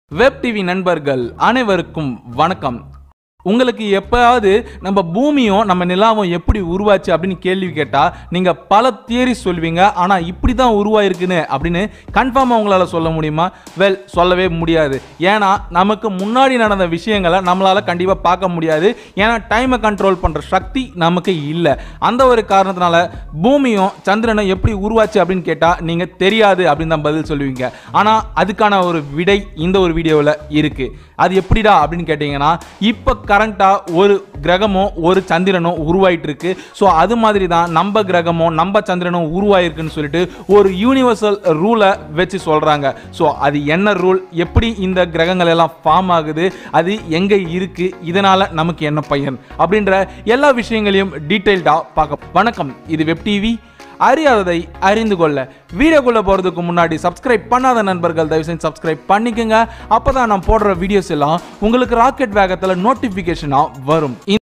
web TV நண்பர்கள் அனைவருக்கும் வணக்கம் உங்களுக்கு எப்பயாவது நம்ம பூமியும் நம்ம நிலாவும் எப்படி உருவாச்சு அப்படின்னு கேள்வி கேட்டால் நீங்கள் பல தியரி சொல்வீங்க ஆனால் இப்படி தான் உருவாயிருக்குன்னு அப்படின்னு கன்ஃபார்மாக உங்களால் சொல்ல முடியுமா வெல் சொல்லவே முடியாது ஏன்னா நமக்கு முன்னாடி நடந்த விஷயங்களை நம்மளால் கண்டிப்பாக பார்க்க முடியாது ஏன்னா டைமை கண்ட்ரோல் பண்ணுற சக்தி நமக்கு இல்லை அந்த ஒரு காரணத்தினால பூமியும் சந்திரனும் எப்படி உருவாச்சு அப்படின்னு கேட்டால் நீங்கள் தெரியாது அப்படின்னு தான் பதில் சொல்லுவீங்க ஆனால் அதுக்கான ஒரு விடை இந்த ஒரு வீடியோவில் இருக்குது அது எப்படிடா அப்படின்னு கேட்டிங்கன்னா இப்போ கரண்ட்டாக ஒரு கிரகமும் ஒரு சந்திரனும் உருவாயிட்டு இருக்கு ஸோ அது மாதிரி தான் நம்ம கிரகமும் நம்ம சந்திரனும் உருவாயிருக்குன்னு சொல்லிட்டு ஒரு யூனிவர்சல் ரூலை வச்சு சொல்கிறாங்க ஸோ அது என்ன ரூல் எப்படி இந்த கிரகங்கள் எல்லாம் ஃபார்ம் ஆகுது அது எங்கே இருக்குது இதனால் நமக்கு என்ன பயன் அப்படின்ற எல்லா விஷயங்களையும் டீட்டெயில்டாக பார்க்க வணக்கம் இது வெப் டிவி அறியாததை அறிந்து கொள்ள வீடியோக்குள்ள போகிறதுக்கு முன்னாடி சப்ஸ்கிரைப் பண்ணாத நண்பர்கள் தயவு செஞ்சு சப்ஸ்கிரைப் பண்ணிக்கோங்க அப்போ தான் நான் போடுற வீடியோஸ் எல்லாம் உங்களுக்கு ராக்கெட் வேகத்தில் நோட்டிஃபிகேஷனாக வரும்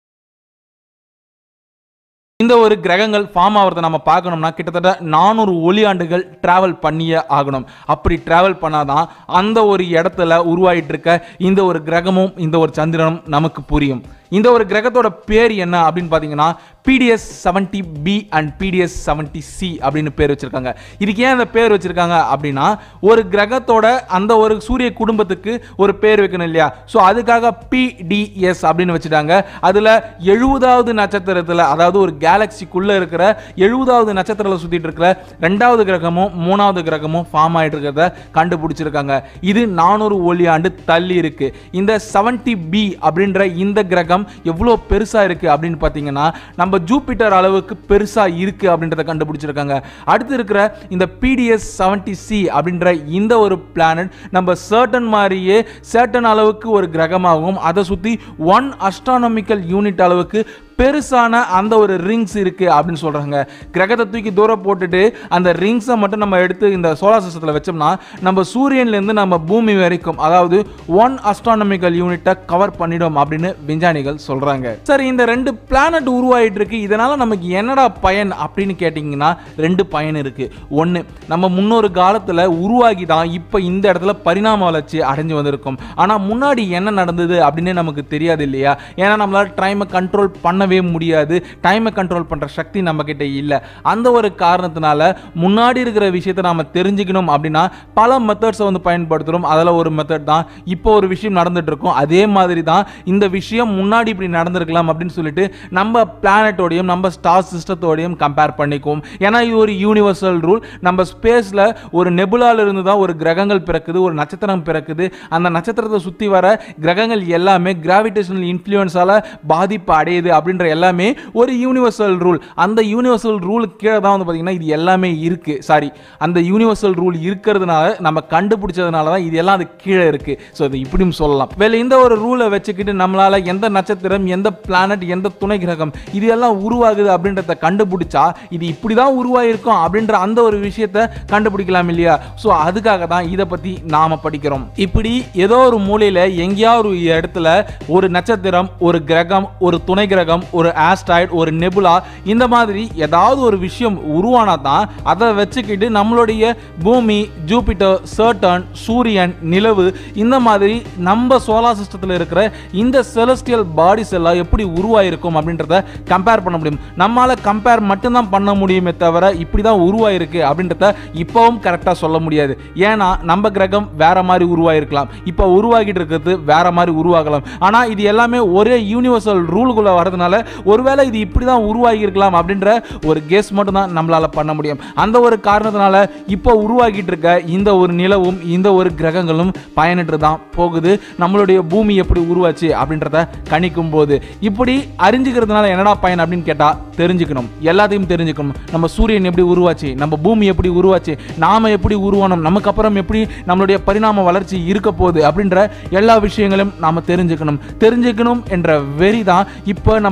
இந்த ஒரு கிரகங்கள் ஃபார்ம் ஆகிறத நம்ம பார்க்கணும்னா கிட்டத்தட்ட நானூறு ஒளியாண்டுகள் டிராவல் பண்ணியே ஆகணும் அப்படி டிராவல் பண்ணாதான் அந்த ஒரு இடத்துல உருவாயிட்டு இருக்க இந்த ஒரு கிரகமும் இந்த ஒரு சந்திரனும் நமக்கு புரியும் இந்த ஒரு கிரகத்தோட பேர் என்ன அப்படின்னு பார்த்தீங்கன்னா PDS seventy B and PDS seventy C அப்படின்னு பேர் வச்சிருக்காங்க இதுக்கு ஏன் அந்த பேர் வச்சிருக்காங்க அப்படின்னா ஒரு கிரகத்தோட அந்த ஒரு சூரிய குடும்பத்துக்கு ஒரு பேர் வைக்கணும் இல்லையா ஸோ அதுக்காக பிடிஎஸ் அப்படின்னு வச்சுட்டாங்க அதில் எழுபதாவது நட்சத்திரத்தில் அதாவது ஒரு கேலக்சிக்குள்ளே இருக்கிற எழுபதாவது நட்சத்திரத்தில் சுற்றிட்டு இருக்கிற ரெண்டாவது கிரகமும் மூணாவது கிரகமும் ஃபார்ம் ஆகிட்டு இருக்கிறத கண்டுபிடிச்சிருக்காங்க இது நானூறு ஒளியாண்டு தள்ளி இருக்கு இந்த செவன்டி பி அப்படின்ற இந்த கிரகம் எவ்வளோ பெருசாக இருக்கு அப்படின்னு பார்த்தீங்கன்னா நம்ம ஜூபிட்டர் அளவுக்கு பெருசாக இருக்கு அப்படின்றத கண்டுபிடிச்சிருக்காங்க அடுத்து இருக்கிற இந்த பிடிஎஸ் செவன்டி சி அப்படின்ற இந்த ஒரு பிளானட் நம்ம சர்டன் மாதிரியே சர்டன் அளவுக்கு ஒரு கிரகமாகவும் அதை சுற்றி ஒன் அஸ்ட்ரானமிக்கல் யூனிட் அளவுக்கு பெருசான அந்த ஒரு ரிங்ஸ் இருக்கு அப்படின்னு சொல்றாங்க கிரகத்தை தூக்கி தூரம் போட்டுட்டு அந்த ரிங்ஸை மட்டும் நம்ம எடுத்து இந்த சோலார் சிஸ்டத்தில் வச்சோம்னா நம்ம சூரியன்லேருந்து நம்ம பூமி வரைக்கும் அதாவது ஒன் அஸ்ட்ரானமிக்கல் யூனிட்டை கவர் பண்ணிடும் அப்படின்னு விஞ்ஞானிகள் சொல்றாங்க சரி இந்த ரெண்டு பிளானட் உருவாயிட்டு இருக்கு இதனால நமக்கு என்னடா பயன் அப்படின்னு கேட்டிங்கன்னா ரெண்டு பயன் இருக்கு ஒன்று நம்ம முன்னொரு காலத்தில் உருவாகி தான் இப்போ இந்த இடத்துல பரிணாம வளர்ச்சி அடைஞ்சு வந்திருக்கும் ஆனால் முன்னாடி என்ன நடந்தது அப்படின்னு நமக்கு தெரியாது இல்லையா ஏன்னா நம்மளால டைமை கண்ட்ரோல் பண்ணவே முடியாது டைமை கண்ட்ரோல் பண்ணுற சக்தி நம்ம கிட்ட இல்லை அந்த ஒரு காரணத்தினால முன்னாடி இருக்கிற விஷயத்தை நாம தெரிஞ்சுக்கணும் அப்படின்னா பல மெத்தட்ஸை வந்து பயன்படுத்துகிறோம் அதில் ஒரு மெத்தட் தான் இப்போ ஒரு விஷயம் நடந்துட்டு இருக்கும் அதே மாதிரி தான் இந்த விஷயம் முன்னாடி இப்படி நடந்திருக்கலாம் அப்படின்னு சொல்லிட்டு நம்ம பிளானட்டோடையும் நம்ம ஸ்டார் சிஸ்டத்தோடையும் கம்பேர் பண்ணிக்குவோம் ஏன்னா இது ஒரு யூனிவர்சல் ரூல் நம்ம ஸ்பேஸில் ஒரு நெபுலால இருந்து தான் ஒரு கிரகங்கள் பிறக்குது ஒரு நட்சத்திரம் பிறக்குது அந்த நட்சத்திரத்தை சுற்றி வர கிரகங்கள் எல்லாமே கிராவிடேஷனல் இன்ஃப்ளூயன்ஸால் பாதிப்பு அடையுது அப்படின்ற எல்லாமே ஒரு யூனிவர்சல் ரூல் அந்த யூனிவர்சல் ரூல் கீழே தான் வந்து பார்த்தீங்கன்னா இது எல்லாமே இருக்கு சாரி அந்த யூனிவர்சல் ரூல் இருக்கிறதுனால நம்ம கண்டுபிடிச்சதுனால தான் இது எல்லாம் அது கீழே இருக்கு ஸோ இது இப்படியும் சொல்லலாம் வேலை இந்த ஒரு ரூலை வச்சுக்கிட்டு நம்மளால எந்த நட்சத்திரம் எந்த பிளானட் எந்த துணை கிரகம் இது எல்லாம் உருவாகுது அப்படின்றத கண்டுபிடிச்சா இது இப்படி தான் உருவாயிருக்கும் அப்படின்ற அந்த ஒரு விஷயத்தை கண்டுபிடிக்கலாம் இல்லையா ஸோ அதுக்காக தான் இதை பற்றி நாம படிக்கிறோம் இப்படி ஏதோ ஒரு மூலையில் எங்கேயாவது ஒரு இடத்துல ஒரு நட்சத்திரம் ஒரு கிரகம் ஒரு துணை கிரகம் ஒரு ஆஸ்ட்ராய்டு ஒரு நெபுலா இந்த மாதிரி ஏதாவது ஒரு விஷயம் உருவானா தான் அதை வச்சுக்கிட்டு நம்மளுடைய பூமி ஜூபிட்டர் சர்டன் சூரியன் நிலவு இந்த மாதிரி நம்ம சோலார் சிஸ்டத்தில் இருக்கிற இந்த செலஸ்டியல் பாடிஸ் எல்லாம் எப்படி உருவாயிருக்கும் அப்படின்றத கம்பேர் பண்ண முடியும் நம்மளால கம்பேர் மட்டும்தான் பண்ண முடியுமே தவிர இப்படி தான் உருவாயிருக்கு அப்படின்றத இப்போவும் கரெக்டாக சொல்ல முடியாது ஏன்னா நம்ம கிரகம் வேற மாதிரி உருவாயிருக்கலாம் இப்போ உருவாகிட்டு இருக்கிறது வேற மாதிரி உருவாகலாம் ஆனால் இது எல்லாமே ஒரே யூனிவர்சல் ரூலுக்குள்ள வரதுனால ஒருவேளை இது இப்படி தான் உருவாகி இருக்கலாம் அப்படின்ற ஒரு கெஸ் மட்டும் தான் நம்மளால பண்ண முடியும் அந்த ஒரு காரணத்தினால இப்போ உருவாகிட்டு இருக்க இந்த ஒரு நிலவும் இந்த ஒரு கிரகங்களும் பயனிட்டு தான் போகுது நம்மளுடைய பூமி எப்படி உருவாச்சு அப்படின்றத கணிக்கும் போது இப்படி அறிஞ்சுக்கிறதுனால என்னடா பயன் அப்படின்னு கேட்டா தெரிஞ்சுக்கணும் எல்லாத்தையும் தெரிஞ்சுக்கணும் நம்ம சூரியன் எப்படி உருவாச்சு நம்ம பூமி எப்படி உருவாச்சு நாம எப்படி உருவானோம் நமக்கு அப்புறம் எப்படி நம்மளுடைய பரிணாம வளர்ச்சி இருக்க போகுது அப்படின்ற எல்லா விஷயங்களும் நாம தெரிஞ்சுக்கணும் தெரிஞ்சுக்கணும் என்ற வெறி தான் இப்போ நம்மள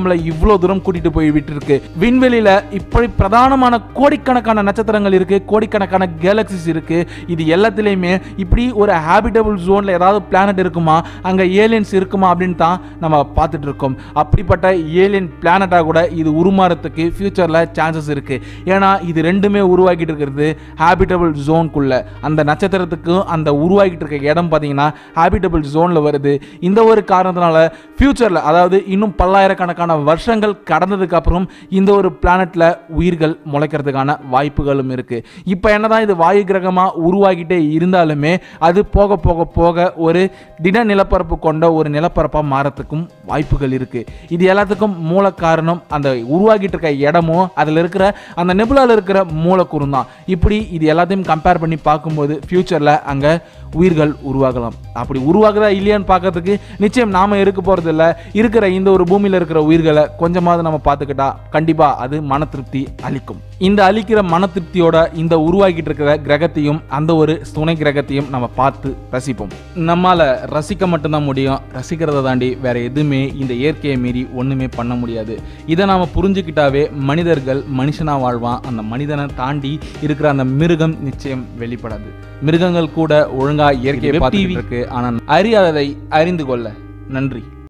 நம்மளை இவ்வளோ தூரம் கூட்டிட்டு போய் விட்டுருக்கு விண்வெளியில இப்படி பிரதானமான கோடிக்கணக்கான நட்சத்திரங்கள் இருக்கு கோடிக்கணக்கான கேலக்சிஸ் இருக்கு இது எல்லாத்துலேயுமே இப்படி ஒரு ஹேபிட்டபிள் ஜோன்ல ஏதாவது பிளானட் இருக்குமா அங்க ஏலியன்ஸ் இருக்குமா அப்படின்னு தான் நம்ம பார்த்துட்டு இருக்கோம் அப்படிப்பட்ட ஏலியன் பிளானட்டாக கூட இது உருமாறத்துக்கு ஃபியூச்சரில் சான்சஸ் இருக்கு ஏன்னா இது ரெண்டுமே உருவாக்கிட்டு இருக்கிறது ஹேபிட்டபிள் ஜோனுக்குள்ள அந்த நட்சத்திரத்துக்கும் அந்த உருவாக்கிட்டு இருக்க இடம் பார்த்தீங்கன்னா ஹேபிட்டபிள் ஜோனில் வருது இந்த ஒரு காரணத்தினால ஃபியூச்சரில் அதாவது இன்னும் பல்லாயிரக்கணக்கான வருஷங்கள் கடந்ததுக்கு அப்புறம் இந்த ஒரு பிளானட்ல உயிர்கள் முளைக்கிறதுக்கான வாய்ப்புகளும் இருக்கு இப்போ என்னதான் இது வாயு கிரகமாக உருவாகிட்டே இருந்தாலுமே அது போக போக போக ஒரு திட நிலப்பரப்பு கொண்ட ஒரு நிலப்பரப்பாக மாறத்துக்கும் வாய்ப்புகள் இருக்கு இது எல்லாத்துக்கும் மூல காரணம் அந்த உருவாகிட்டு இருக்க இடமும் அதில் இருக்கிற அந்த நெபுலால இருக்கிற மூலக்கூறும் தான் இப்படி இது எல்லாத்தையும் கம்பேர் பண்ணி பார்க்கும்போது ஃபியூச்சரில் அங்கே உயிர்கள் உருவாகலாம் அப்படி உருவாகுதா இல்லையான்னு பார்க்கறதுக்கு நிச்சயம் நாம இருக்க போறது இல்ல இருக்கிற இந்த ஒரு பூமியில இருக்கிற உயிர்களை கொஞ்சமாவது நம்ம பார்த்துக்கிட்டா கண்டிப்பா அது மன திருப்தி அளிக்கும் இந்த அளிக்கிற மன திருப்தியோட இந்த உருவாக்கிட்டு இருக்கிற கிரகத்தையும் அந்த ஒரு துணை கிரகத்தையும் நம்ம பார்த்து ரசிப்போம் நம்மால ரசிக்க மட்டும்தான் முடியும் ரசிக்கிறத தாண்டி வேற எதுவுமே இந்த இயற்கையை மீறி ஒண்ணுமே பண்ண முடியாது இதை நாம புரிஞ்சுக்கிட்டாவே மனிதர்கள் மனுஷனா வாழ்வான் அந்த மனிதனை தாண்டி இருக்கிற அந்த மிருகம் நிச்சயம் வெளிப்படாது மிருகங்கள் கூட ஒழுங்கா இயற்கையை பார்த்துட்டு இருக்கு ஆனா அறியாததை அறிந்து கொள்ள நன்றி